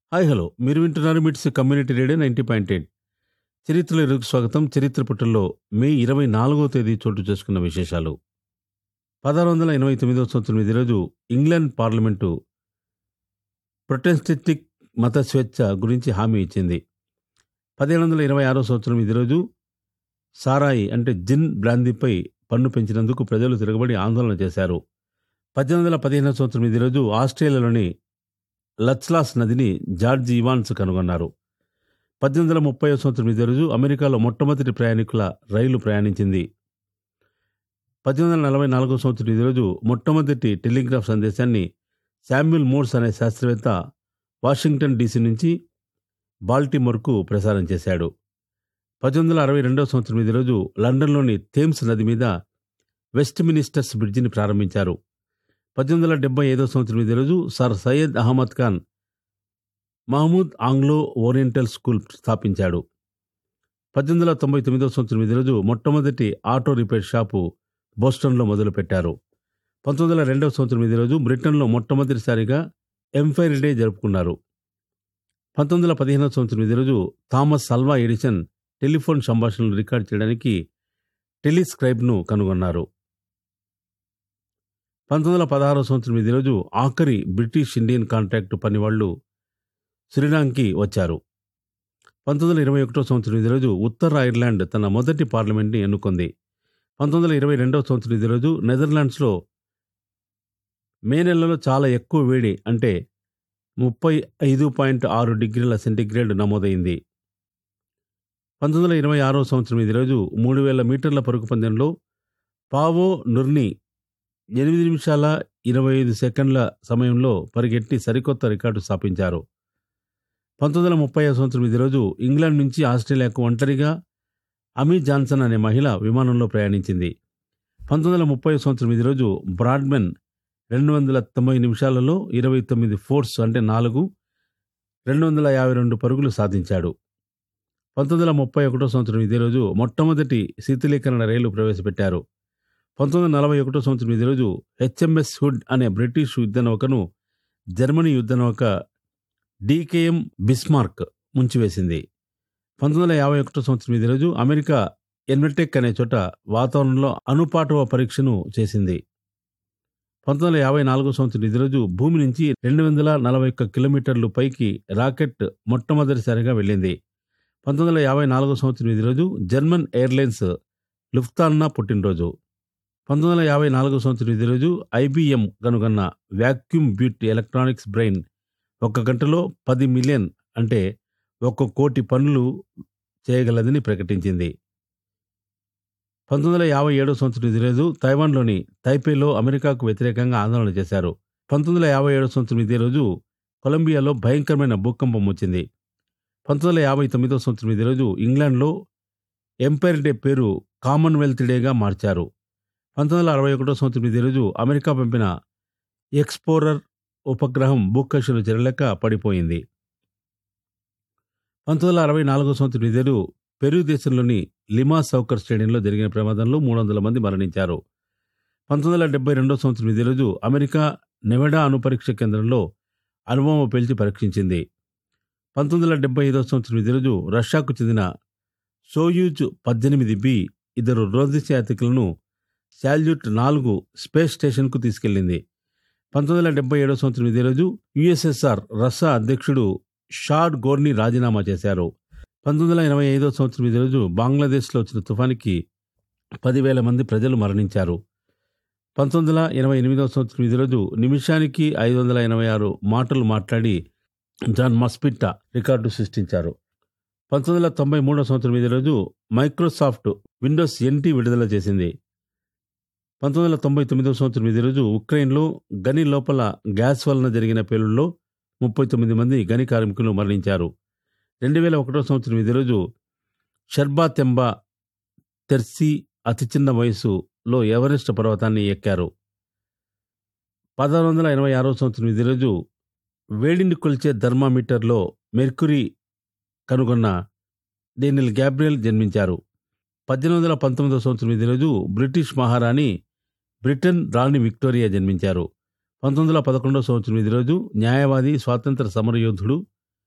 hi hello మీరు వింటున్నారు MITS community radio ninety point eight చరిత్రలో ఇరుకు స్వాగతం చరిత్ర పుటల్లో మే ఇరవై నాలుగో తేదీ చోటు చేసుకున్న విశేషాలు పదహారు వందల ఎనభై తొమ్మిదవ సంవత్సరం ఇది రోజు ఇంగ్లాండ్ పార్లమెంటు ప్రొటెస్టెంటిక్ మత స్వేచ్ఛ గురించి హామీ ఇచ్చింది పదిహేను వందల ఇరవై ఆరో సంవత్సరం ఇది రోజు సారాయి అంటే జిన్ బ్రాందీపై పన్ను పెంచినందుకు ప్రజలు తిరగబడి ఆందోళన చేశారు పద్దెనిమిది వందల పదిహేనవ సంవత్సరం ఇది రోజు ఆస్ట్రేలియాలోని లచ్లాస్ నదిని జార్జ్ ఇవాన్స్ కనుగొన్నారు పద్దెనిమిది వందల ముప్పై సంవత్సరం ఇదే రోజు అమెరికాలో మొట్టమొదటి ప్రయాణికుల రైలు ప్రయాణించింది పద్దెనిమిది వందల నలభై నాలుగో సంవత్సరం ఇదే రోజు మొట్టమొదటి టెలిగ్రాఫ్ సందేశాన్ని శామ్యుల్ మోర్స్ అనే శాస్త్రవేత్త వాషింగ్టన్ డీసీ నుంచి బాల్టిమోర్కు ప్రసారం చేశాడు పద్దెనిమిది వందల అరవై రెండవ సంవత్సరం ఇదే రోజు లండన్లోని థేమ్స్ నది మీద వెస్ట్ మినిస్టర్స్ బ్రిడ్జిని ప్రారంభించారు పద్దెనిమిది వందల డెబ్బై ఐదో సంవత్సరం ఇదే రోజు sir Syed Ahmad Khan Mahmud Anglo Oriental school స్థాపించాడు పద్దెనిమిది వందల తొంభై తొమ్మిదో సంవత్సరం ఇదే రోజు మొట్టమొదటి ఆటో రిపేర్ షాపు బోస్టన్లో మొదలుపెట్టారు పంతొమ్మిది వందల రెండవ సంవత్సరం ఇదే రోజు బ్రిటన్లో మొట్టమొదటిసారిగా ఎంఫైర్ డే జరుపుకున్నారు పంతొమ్మిది వందల పదిహేనవ సంవత్సరం ఇదే రోజు థామస్ అల్వా ఎడిసన్ టెలిఫోన్ సంభాషణలు రికార్డ్ చేయడానికి టెలిస్క్రైబ్ను కనుగొన్నారు పంతొమ్మిది వందల పదహారవ సంవత్సరం ఇదే రోజు ఆఖరి బ్రిటిష్ ఇండియన్ కాంట్రాక్టు పనివాళ్లు శ్రీలంకి వచ్చారు పంతొమ్మిది వందల ఇరవై ఒకటో సంవత్సరం ఇదే రోజు ఉత్తర ఐర్లాండ్ తన మొదటి పార్లమెంట్ని ఎన్నుకుంది పంతొమ్మిది వందల ఇరవై రెండవ సంవత్సరం ఇదే రోజు నెదర్లాండ్స్లో మే నెలలో చాలా ఎక్కువ వేడి అంటే ముప్పై ఐదు పాయింట్ ఆరు డిగ్రీల సెంటీగ్రేడ్ నమోదైంది పంతొమ్మిది వందల ఇరవై ఆరో సంవత్సరం ఇదే రోజు మూడు వేల మీటర్ల పరుగు పందెంలో పావో నుర్ని ఎనిమిది నిమిషాల ఇరవై ఐదు సెకండ్ల సమయంలో పరిగెట్టి సరికొత్త రికార్డు స్థాపించారు పంతొమ్మిది వందల ముప్పై సంవత్సరం ఇదే రోజు ఇంగ్లాండ్ నుంచి ఆస్ట్రేలియాకు ఒంటరిగా అమీ జాన్సన్ అనే మహిళ విమానంలో ప్రయాణించింది పంతొమ్మిది వందల ముప్పై సంవత్సరం ఇదే రోజు బ్రాడ్మెన్ రెండు వందల తొంభై నిమిషాలలో ఇరవై తొమ్మిది ఫోర్స్ అంటే నాలుగు రెండు వందల యాభై రెండు పరుగులు సాధించాడు పంతొమ్మిది వందల ముప్పై ఒకటో సంవత్సరం ఇదే రోజు మొట్టమొదటి శీతలీకరణ రైలు ప్రవేశపెట్టారు పంతొమ్మిది వందల నలభై ఒకటో సంవత్సరం ఇదే రోజు హెచ్ఎంఎస్ హుడ్ అనే బ్రిటిష్ యుద్ధ నౌకను జర్మనీ యుద్ధ నౌక డీకేఎం బిస్మార్క్ ముంచివేసింది పంతొమ్మిది వందల యాభై ఒకటో సంవత్సరం ఇదే రోజు అమెరికా ఎన్మెటెక్ అనే చోట వాతావరణంలో అనుపాటవ పరీక్షను చేసింది పంతొమ్మిది వందల యాభై నాలుగో సంవత్సరం ఇదే రోజు భూమి నుంచి రెండు వందల నలభై ఒక్క కిలోమీటర్లు పైకి రాకెట్ మొట్టమొదటిసారిగా వెళ్ళింది పంతొమ్మిది వందల యాభై నాలుగో సంవత్సరం ఇదే రోజు జర్మన్ ఎయిర్లైన్స్ లుఫ్తాన్నా పుట్టినరోజు పంతొమ్మిది వందల యాభై నాలుగో సంవత్సరం ఇదే రోజు ఐబిఎం కనుగొన్న వ్యాక్యూమ్ బ్యూట్ ఎలక్ట్రానిక్స్ బ్రెయిన్ ఒక గంటలో పది మిలియన్ అంటే ఒక కోటి పనులు చేయగలదని ప్రకటించింది పంతొమ్మిది వందల యాభై ఏడో సంవత్సరం ఇదే రోజు తైవాన్లోని తైపేలో అమెరికాకు వ్యతిరేకంగా ఆందోళన చేశారు పంతొమ్మిది వందల యాభై ఏడో సంవత్సరం ఇదే రోజు కొలంబియాలో భయంకరమైన భూకంపం వచ్చింది పంతొమ్మిది వందల యాభై తొమ్మిదో సంవత్సరం ఇదే రోజు ఇంగ్లాండ్లో ఎంపైర్ డే పేరు కామన్వెల్త్ డేగా మార్చారు పంతొమ్మిది వందల అరవై ఒకటో సంవత్సరం ఇదే రోజు అమెరికా పంపిన ఎక్స్పోరర్ ఉపగ్రహం భూకక్షలు చెరలేక పడిపోయింది పంతొమ్మిది వందల అరవై నాలుగో సంవత్సరం ఇదే రోజు పెరు దేశంలోని లిమా సౌకర్ స్టేడియంలో జరిగిన ప్రమాదంలో మూడు వందల మంది మరణించారు పంతొమ్మిది వందల డెబ్బై రెండో సంవత్సరం ఇదే రోజు అమెరికా నెవడా అణుపరీక్ష కేంద్రంలో అనుభవం పేల్చి పరీక్షించింది పంతొమ్మిది వందల డెబ్బై ఐదో సంవత్సరం ఇదే రోజు రష్యాకు చెందిన సోయూజ్ పద్దెనిమిది బి ఇద్దరు రోదిశ యాత్రికులను శాల్యూట్ నాలుగు స్పేస్ స్టేషన్కు తీసుకెళ్లింది పంతొమ్మిది వందల డెబ్బై ఏడో సంవత్సరం ఇదే రోజు యుఎస్ఎస్ఆర్ రష్యా అధ్యక్షుడు షాడ్ గోర్ని రాజీనామా చేశారు పంతొమ్మిది వందల ఎనభై ఐదో సంవత్సరం ఇదే రోజు బంగ్లాదేశ్లో వచ్చిన తుఫానికి పదివేల మంది ప్రజలు మరణించారు పంతొమ్మిది వందల ఎనభై ఎనిమిదవ సంవత్సరం ఇదే రోజు నిమిషానికి ఐదు వందల ఎనభై ఆరు మాటలు మాట్లాడి జాన్ మస్పిట్టా రికార్డు సృష్టించారు పంతొమ్మిది వందల తొంభై మూడవ సంవత్సరం ఇదే రోజు మైక్రోసాఫ్ట్ విండోస్ ఎన్టీ విడుదల చేసింది పంతొమ్మిది వందల తొంభై తొమ్మిదవ సంవత్సరం ఇదే రోజు ఉక్రెయిన్లో గని లోపల గ్యాస్ వలన జరిగిన పేలుల్లో ముప్పై తొమ్మిది మంది గని కార్మికులు మరణించారు రెండు వేల ఒకటో సంవత్సరం ఇదే రోజు షర్బా తెంబా తెర్సి అతి చిన్న వయసులో ఎవరెస్ట్ పర్వతాన్ని ఎక్కారు పదహారు వందల ఎనభై ఆరో సంవత్సరం ఇదే రోజు వేడిని కొలిచే థర్మామీటర్లో మెర్కురీ కనుగొన్న డేనియల్ గ్యాబ్రియల్ జన్మించారు పద్దెనిమిది వందల పంతొమ్మిదవ సంవత్సరం ఇదే రోజు బ్రిటిష్ మహారాణి బ్రిటన్ రాణి విక్టోరియా జన్మించారు పంతొమ్మిది వందల పదకొండవ సంవత్సరం ఇదే రోజు న్యాయవాది స్వాతంత్ర సమరయోధుడు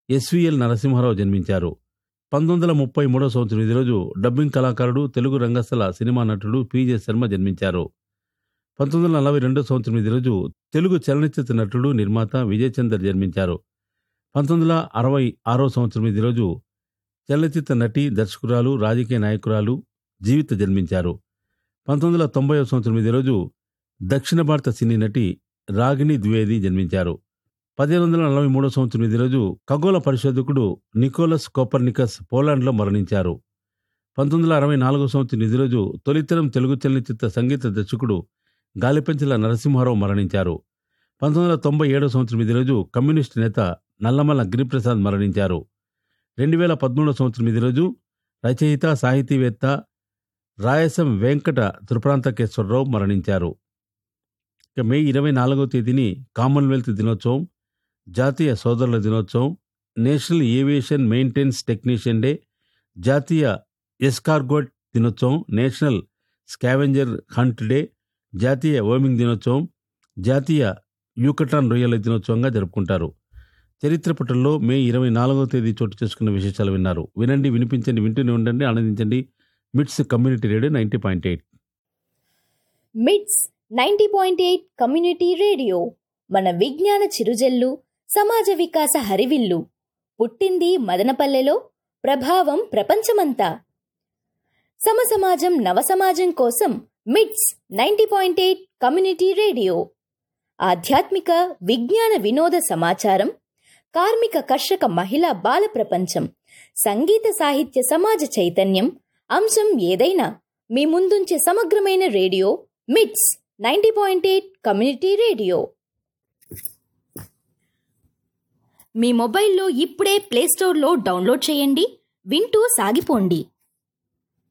ఎస్విఎల్ నరసింహారావు జన్మించారు పంతొమ్మిది వందల ముప్పై మూడో సంవత్సరం ఇదే రోజు డబ్బింగ్ కళాకారుడు తెలుగు రంగస్థల సినిమా నటుడు పిజే శర్మ జన్మించారు పంతొమ్మిది వందల నలభై రెండో సంవత్సరం ఇదే రోజు తెలుగు చలనచిత్ర నటుడు నిర్మాత విజయ్ చందర్ జన్మించారు పంతొమ్మిది వందల అరవై ఆరో సంవత్సరం ఇదే రోజు చలనచిత్ర నటి దర్శకురాలు రాజకీయ నాయకురాలు జీవిత జన్మించారు పంతొమ్మిది వందల తొంభై సంవత్సరం ఇదే రోజు దక్షిణ భారత సినీ నటి రాగిణి ద్వివేది జన్మించారు పదిహేను వందల నలభై మూడో సంవత్సరం ఇదే రోజు ఖగోళ పరిశోధకుడు నికోలస్ కోపర్నికస్ పోలాండ్లో మరణించారు పంతొమ్మిది వందల అరవై నాలుగో సంవత్సరం ఇదే రోజు తొలితరం తెలుగు చలనచిత్ర సంగీత దర్శకుడు గాలిపెంచల నరసింహారావు మరణించారు పంతొమ్మిది వందల తొంభై ఏడో సంవత్సరం ఇదే రోజు కమ్యూనిస్టు నేత నల్లమల్ల గిరిప్రసాద్ మరణించారు రెండు వేల పదమూడో సంవత్సరం ఇదే రోజు రచయిత సాహితీవేత్త రాయసం వెంకట త్రిప్రాంతకేశ్వరరావు మరణించారు ఇక మే ఇరవై నాలుగవ తేదీని కామన్వెల్త్ దినోత్సవం జాతీయ సోదరుల దినోత్సవం national aviation maintenance technician day జాతీయ ఎస్కార్గోట్ దినోత్సవం నేషనల్ స్కావెంజర్ హంట్ డే జాతీయ ఓమింగ్ దినోత్సవం జాతీయ యూకటాన్ రొయ్యల దినోత్సవంగా జరుపుకుంటారు చరిత్ర పుటల్లో మే ఇరవై నాలుగవ తేదీ చోటు చేసుకున్న విశేషాలు విన్నారు వినండి వినిపించండి వింటూనే ఉండండి ఆనందించండి MITS community radio ninety point eight MITS ninety point eight community radio మన విజ్ఞాన చిరుజల్లు సమాజ వికాస హరివిల్లు పుట్టింది మదనపల్లెలో ప్రభావం ప్రపంచమంతా సమసమాజం నవసమాజం కోసం MITS ninety point eight community radio ఆధ్యాత్మిక విజ్ఞాన వినోద సమాచారం కార్మిక కర్షక మహిళా బాల ప్రపంచం సంగీత సాహిత్య సమాజ చైతన్యం అంశం ఏదైనా మీ ముందుంచే సమగ్రమైన radio MITS ninety point eight community radio మీ మొబైల్లో ఇప్పుడే ప్లేస్టోర్లో డౌన్లోడ్ చేయండి వింటూ సాగిపోండి